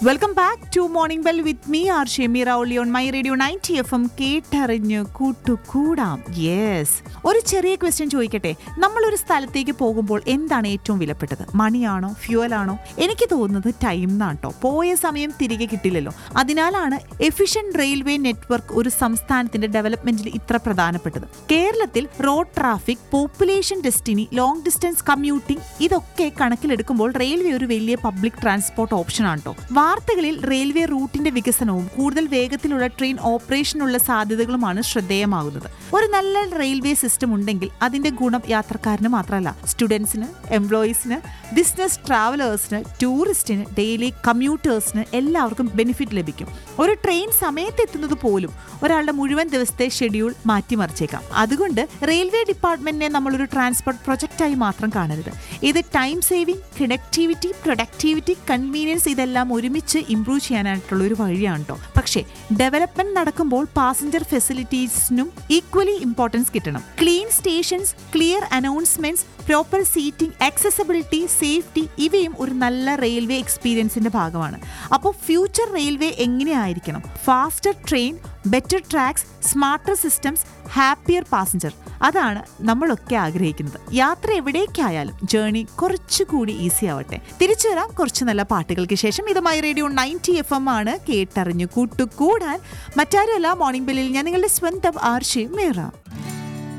welcome back to morning bell with me R Shemeera ഒളി on my radio ninety F M കേട്ടറിഞ്ഞ് കൂട്ടുകൂടാം yes ഒരു ചെറിയ ക്വസ്റ്റ്യൻ ചോദിക്കട്ടെ നമ്മൾ ഒരു സ്ഥലത്തേക്ക് പോകുമ്പോൾ എന്താണ് ഏറ്റവും വിലപ്പെട്ടത് മണിയാണോ ഫ്യൂവലാണോ എനിക്ക് തോന്നുന്നത് ടൈം എന്നാണ് കേട്ടോ പോയ സമയം തിരികെ കിട്ടില്ലല്ലോ അതിനാലാണ് എഫിഷ്യന്റ് റെയിൽവേ നെറ്റ്വർക്ക് ഒരു സംസ്ഥാനത്തിന്റെ ഡെവലപ്മെന്റിൽ ഇത്ര പ്രധാനപ്പെട്ടത് കേരളത്തിൽ road traffic population density long distance commuting ഇതൊക്കെ കണക്കിലെടുക്കുമ്പോൾ റെയിൽവേ ഒരു വലിയ പബ്ലിക് ട്രാൻസ്പോർട്ട് ഓപ്ഷൻ ആണ് കേട്ടോ വാർത്തകളിൽ റെയിൽവേ റൂട്ടിന്റെ വികസനവും കൂടുതൽ വേഗത്തിലുള്ള ട്രെയിൻ ഓപ്പറേഷനുള്ള സാധ്യതകളുമാണ് ശ്രദ്ധേയമാകുന്നത് ഒരു നല്ല റെയിൽവേ സിസ്റ്റം ഉണ്ടെങ്കിൽ അതിന്റെ ഗുണം യാത്രക്കാരന് മാത്രമല്ല സ്റ്റുഡൻസിന് എംപ്ലോയീസിന് ബിസിനസ് ട്രാവലേഴ്സിന് ടൂറിസ്റ്റിന് ഡെയിലി കമ്മ്യൂട്ടേഴ്സിന് എല്ലാവർക്കും ബെനിഫിറ്റ് ലഭിക്കും ഒരു ട്രെയിൻ സമയത്ത് എത്തുന്നത് പോലും ഒരാളുടെ മുഴുവൻ ദിവസത്തെ ഷെഡ്യൂൾ മാറ്റിമറിച്ചേക്കാം അതുകൊണ്ട് റെയിൽവേ ഡിപ്പാർട്ട്മെന്റിനെ നമ്മളൊരു ട്രാൻസ്പോർട്ട് പ്രൊജക്റ്റായി മാത്രം കാണരുത് ഇത് time saving connectivity productivity convenience ഇതെല്ലാം ഒരുമിച്ച് ഇംപ്രൂവ് ചെയ്യാനായിട്ടുള്ള ഒരു വഴിയാണ് കേട്ടോ പക്ഷേ ഡെവലപ്മെന്റ് നടക്കുമ്പോൾ പാസഞ്ചർ ഫെസിലിറ്റീസിനും ഈക്വലി ഇമ്പോർട്ടൻസ് കിട്ടണം clean stations clear announcements proper seating accessibility safety ഇവയും ഒരു നല്ല റെയിൽവേ എക്സ്പീരിയൻസിന്റെ ഭാഗമാണ് അപ്പോൾ ഫ്യൂച്ചർ റെയിൽവേ എങ്ങനെയായിരിക്കണം faster train better tracks smarter systems happier passenger അതാണ് നമ്മളൊക്കെ ആഗ്രഹിക്കുന്നത് യാത്ര എവിടേക്കായാലും ജേണി കുറച്ചുകൂടി ഈസി ആവട്ടെ തിരിച്ചു വരാം കുറച്ച് നല്ല പാട്ടുകൾക്ക് ശേഷം ഇതുമായി റേഡിയോ നയൻറ്റി എഫ് എം ആണ് കേട്ടറിഞ്ഞു കൂട്ടുകൂടാൻ മറ്റാരുമല്ല മോർണിംഗ് ബെല്ലിൽ ഞാൻ നിങ്ങളുടെ സ്വന്തം ആർഷി മേറ